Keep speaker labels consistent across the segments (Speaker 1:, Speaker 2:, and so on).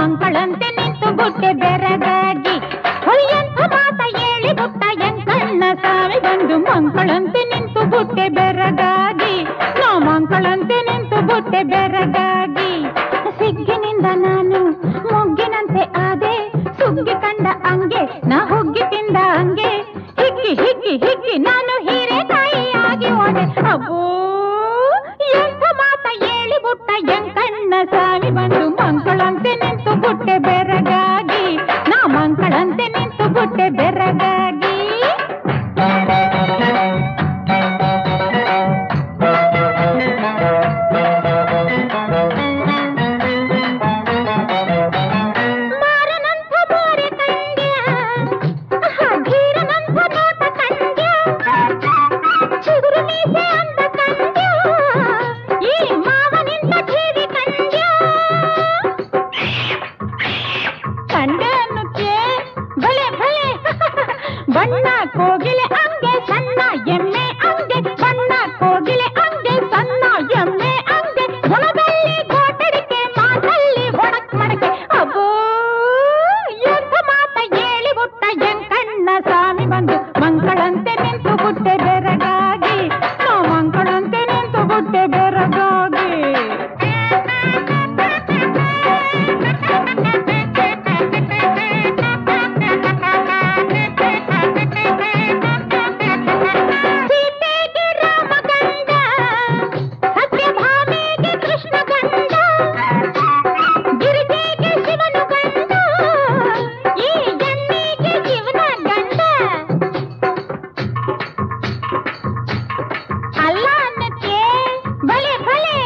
Speaker 1: ಮಂಗಳಂತೆ ನಿಂತು ಬುಟ್ಟೆ ಬೆರಗಾಗಿ ಹೊಯ್ಯಂತ ಮಾತ ಹೇಳಿ ಬುಟ್ಟ ಎಂಕಣ್ಣ ಸ್ವಾಮಿ ಬಂದು ಮಂಗಳಂತೆ ನಿಂತು ಬುಟ್ಟೆ ಬೆರಗಾಗಿ ನಾ ಮಂಗಳಂತೆ ನಿಂತು ಬುಟ್ಟೆ ಬೆರಗಾಗಿ ಸಿಗ್ಗಿನಿಂದ ನಾನು ಮೊಗ್ಗಿನಂತೆ ಆದೆ ಸುಗ್ಗಿ ಕಂಡ ಹಂಗೆ ನಾ ಹುಗ್ಗಿ ತಿಂದ ಹಂಗೆ ಹಿಗ್ಗಿ ಹಿಗ್ಗಿ ಹಿಗ್ಗಿ ನಾನು ಹೀರೆಕಾಯಿಯಾಗಿ ಹೋದೆ ಅಬ್ಬೋ ಎಂಥ ಮಾತ ಹೇಳಿ ಬುಟ್ಟ ಎಂಕಣ್ಣ ಸ್ವಾಮಿ ಬಂದು ಮಂಗಳಂತೆ ನಿಂತು ಬುಟ್ಟೆ ಬೆರಗಾಗಿ ನಾ ಮಂಗಳಂತೆ ನಿಂತು ಬುಟ್ಟೆ ಬೆರಗಾಗಿ ಮಾರನಂಥ ಬೋರೆ ಕಂಡ್ಯ ಧೀರನಂಥ ನೋಟ ಕಂಡ್ಯ ಚಿಗುರು ಮೀಸೆ ಅಂದ ಕಂಡ್ಯ ಈ ಮಾವನಿಂದ ಜೀವಿ ಕಂಡ್ಯ ಕಂಡೆ ಅನ್ನುತ್ತೆ ಭಲೆ ಭಲೆ ಬಣ್ಣ ಕೋಗಿಲೆ ಅಂಗೆ ಸಣ್ಣ ಎಮ್ಮೆ ಅಂಗೆ ಬಣ್ಣ ಕೋಗಿಲೆ ಅಂಗೆ ಸಣ್ಣ ಎಮ್ಮೆ ಅಂಗೆ ಗುಣದಲ್ಲಿ ಗೋಟಡಿಕೆ ಮಾತಲ್ಲಿ ಒಡಕ್ ಮಡಕೆ ಅಬ್ಬೋ ಎಂಥ ಮಾತ ಹೇಳಿ ಬುಟ್ಟ ಎಂಕಣ್ಣ ಸ್ವಾಮಿ ಬಂದು ಮಂಗಳಂತೆ ನಿಂತು ಬುಟ್ಟೆ ಬೆರಗಾಗಿ ನಾ ಮಂಗಳಂತೆ ನಿಂತು ಬುಟ್ಟೆ ಬೆರಗಾಗಿ ಸೀತೆಗೆ ರಾಮ ಗಂಡ ಸತ್ಯಭಾಮೆಗೆ ಕೃಷ್ಣ ಗಂಡ ಗಿರಿಜೆಗೆ ಶಿವನು ಗಂಡ ಈ ಎಮ್ಮಿಗೆ ಜೀವನ ಗಂಡ ಅಲ್ಲ ಅನ್ನಕ್ಕೆ ಬಲೆ ಬಲೆ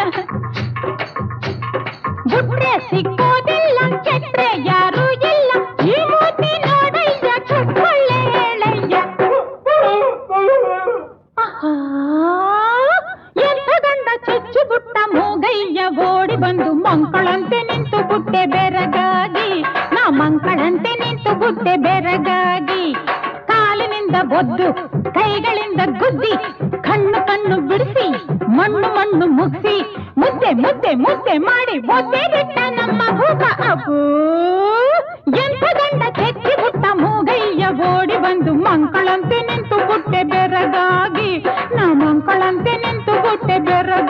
Speaker 1: ಬುಟ್ರೆ ಸಿಕ್ಕೋದಿಲ್ಲ ಕೆಟ್ರೆ ಯಾರು ಇಲ್ಲ ಈ ಮೂತಿ ನೋಡಯ್ಯ ಚುಟ್ಕೊಳ್ಳೆ ಹೇಳಯ್ಯ ಆಹಾ, ಎಂಥ ಗಂಡ ಚುಚ್ಚು ಬುಟ್ಟ ಮೂಗಯ್ಯ ಓಡಿ ಬಂದು ಮಂಕಳಂತೆ ನಿಂತು ಬುಟ್ಟೆ ಬೆರಗಾಗಿ ನಾ ಮಂಕಳಂತೆ ನಿಂತು ಬುಟ್ಟೆ ಬೆರಗಾಗಿ ಕಾಲಿನಿಂದ ಬೊದ್ದು ಕೈಗಳಿಂದ ಗುದ್ದಿ ಕಣ್ಣು ಕಣ್ಣು ಬಿಡಿಸಿ ಮಣ್ಣು ಮಣ್ಣು ಮುಗಿಸಿ ಮುದ್ದೆ ಮುದ್ದೆ ಮುದ್ದೆ ಮಾಡಿ ಒದ್ದೆ ಬಿಟ್ಟ ನಮ್ಮ ಭೂಗ ಅಬ್ಬೂ ಎಂಥ ಗಂಡ ಕೆಚ್ಚಿ ಬುಟ್ಟ ಮೂಗಯ್ಯ ಓಡಿ ಬಂದು ಮಂಕಳಂತೆ ನಿಂತು ಬುಟ್ಟೆ ಬೆರಗಾಗಿ ನಾ ಮಂಕಳಂತೆ ನಿಂತು ಬುಟ್ಟೆ ಬೆರಗಾಗಿ